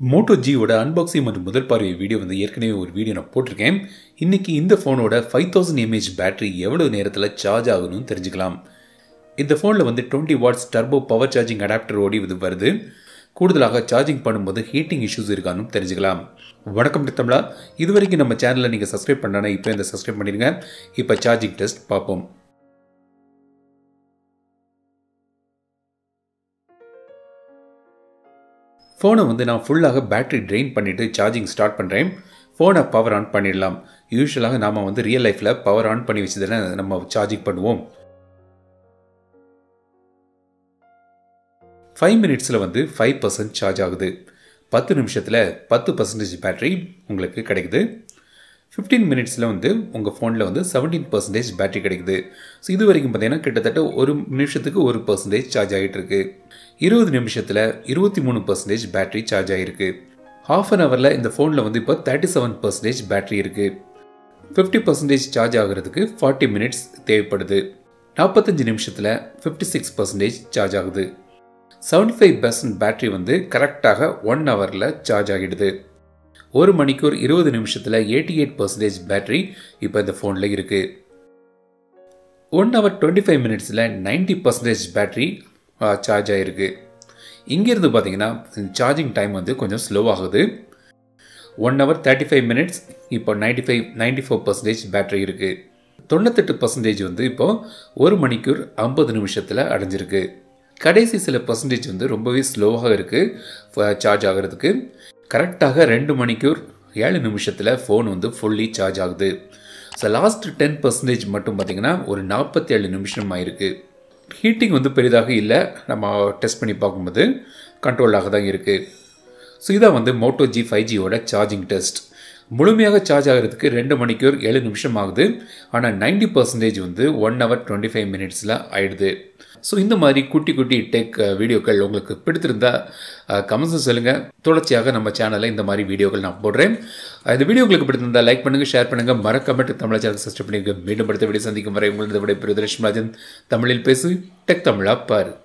Moto ஜியோட unboxing மற்றும் முதல் பார்வை வீடியோ வந்து ஏற்கனவே ஒரு வீடியோ நான் போட்டிருக்கேன் இன்னைக்கு இந்த ஃபோனோட ஃபைவ் தௌசண்ட் எம்ஏஹெச் பேட்டரி எவ்வளோ நேரத்தில் சார்ஜ் ஆகணும்னு தெரிஞ்சுக்கலாம் இந்த ஃபோனில் வந்து twenty watts turbo power charging adapter ஓடி இது வருது கூடுதலாக சார்ஜிங் பண்ணும்போது ஹீட்டிங் இஷ்யூஸ் இருக்கான்னு தெரிஞ்சுக்கலாம் வணக்கம் தமிழா இது வரைக்கும் நம்ம சேனலை நீங்கள் சப்ஸ்கிரைப் பண்ணனா இப்போ இந்த சப்ஸ்கிரைப் பண்ணிடுங்க இப்போ சார்ஜிங் டெஸ்ட் பார்ப்போம் ஃபோனை வந்து நான் ஃபுல்லாக பேட்டரி ட்ரெயின் பண்ணிவிட்டு சார்ஜிங் ஸ்டார்ட் பண்ணுறேன் ஃபோனை பவர் ஆன் பண்ணிடலாம் யூஸ்வலாக நாம் வந்து ரியல் லைஃப்பில் பவர் ஆன் பண்ணி வச்சு தானே நம்ம சார்ஜிங் பண்ணுவோம் ஃபைவ் மினிட்ஸில் வந்து ஃபைவ் பர்சன்ட் சார்ஜ் ஆகுது பத்து நிமிஷத்தில் பத்து பர்சன்டேஜ் பேட்டரி உங்களுக்கு கிடைக்குது ஃபிஃப்டீன் மினிட்ஸில் வந்து உங்கள் ஃபோனில் வந்து செவன்டீன் பர்சன்டேஜ் பேட்டரி கிடைக்குது ஸோ இது வரைக்கும் பார்த்தீங்கன்னா கிட்டத்தட்ட ஒரு நிமிஷத்துக்கு ஒரு பர்சன்டேஜ் சார்ஜ் ஆகிட்டு இருக்கு இருபது நிமிஷத்தில் இருபத்தி மூணு பர்சன்டேஜ் பேட்டரி சார்ஜ் ஆகிருக்கு ஹாஃப் அன் ஹவரில் இந்த ஃபோனில் வந்து இப்போ தேர்ட்டி செவன் பர்சன்டேஜ் பேட்டரி இருக்குது ஃபிஃப்டி பர்சன்டேஜ் சார்ஜ் ஆகிறதுக்கு ஃபார்ட்டி மினிட்ஸ் தேவைப்படுது நாற்பத்தஞ்சு நிமிஷத்தில் ஃபிஃப்டி சிக்ஸ் பர்சன்டேஜ் சார்ஜ் ஆகுது செவன்டி ஃபைவ் பர்சன்ட் பேட்டரி வந்து கரெக்டாக ஒன் ஹவரில் சார்ஜ் ஆகிடுது ஒரு மணிக்கூர் இருபது நிமிஷத்தில் எயிட்டி எயிட் பர்சன்டேஜ் பேட்டரி இப்போ இந்த ஃபோனில் இருக்குது ஒன் ஹவர் டுவெண்ட்டி ஃபைவ் மினிட்ஸில் நைன்டி பர்சன்டேஜ் பேட்டரி சார்ஜ் ஆகிருக்கு இங்கேருந்து பார்த்தீங்கன்னா சார்ஜிங் டைம் வந்து கொஞ்சம் ஸ்லோ ஆகுது one hour thirty five minutes இப்போ ninety five ninety four percentage battery இருக்குது தொண்ணூத்தெட்டு பர்சன்டேஜ் வந்து இப்போ ஒரு மணிக்கூர் ஐம்பது நிமிஷத்தில் அடைஞ்சிருக்கு கடைசி சில பர்சன்டேஜ் வந்து ரொம்பவே ஸ்லோவாக இருக்குது சார்ஜ் ஆகிறதுக்கு கரெக்டாக ரெண்டு மணிக்கூர் ஏழு நிமிஷத்தில் ஃபோன் வந்து ஃபுல்லி சார்ஜ் ஆகுது ஸோ லாஸ்ட் டென் பர்சன்டேஜ் மட்டும் பார்த்திங்கன்னா ஒரு நாற்பத்தி ஏழு நிமிஷம் ஆயிருக்கு ஹீட்டிங் வந்து பெரிதாக இல்லை நம்ம டெஸ்ட் பண்ணி பார்க்கும்போது கண்ட்ரோலாக தான் இருக்குது ஸோ இதான் வந்து மோட்டோ ஜி ஃபைவ் ஜியோட சார்ஜிங் டெஸ்ட் முழுமையாக சார்ஜ் ஆகிறதுக்கு ரெண்டு மணிக்கூர் ஏழு நிமிஷம் ஆகுது ஆனால் நைன்டி பர்சன்டேஜ் வந்து ஒன் ஹவர் டுவெண்ட்டி ஃபைவ் மினிட்ஸில் ஆயிடுது ஸோ இந்த மாதிரி குட்டி குட்டி டெக் வீடியோக்கள் உங்களுக்கு பிடித்திருந்தா கமெண்ட்ஸ் சொல்லுங்கள் தொடர்ச்சியாக நம்ம சேனலில் இந்த மாதிரி வீடியோக்கள் நான் போடுறேன் இந்த வீடியோ உங்களுக்கு பிடித்திருந்தால் லைக் பண்ணுங்கள் ஷேர் பண்ணுங்கள் மறக்காமட்டு தமிழ் சேனல் சப்ஸ்கிரைப் பண்ணிங்க மீண்டும் படுத்த வீடியோ சந்திக்கும் வரை உங்களது விட பிரிதலட்சுமி ராஜன் தமிழில் பேசு டெக் தமிழா பாரு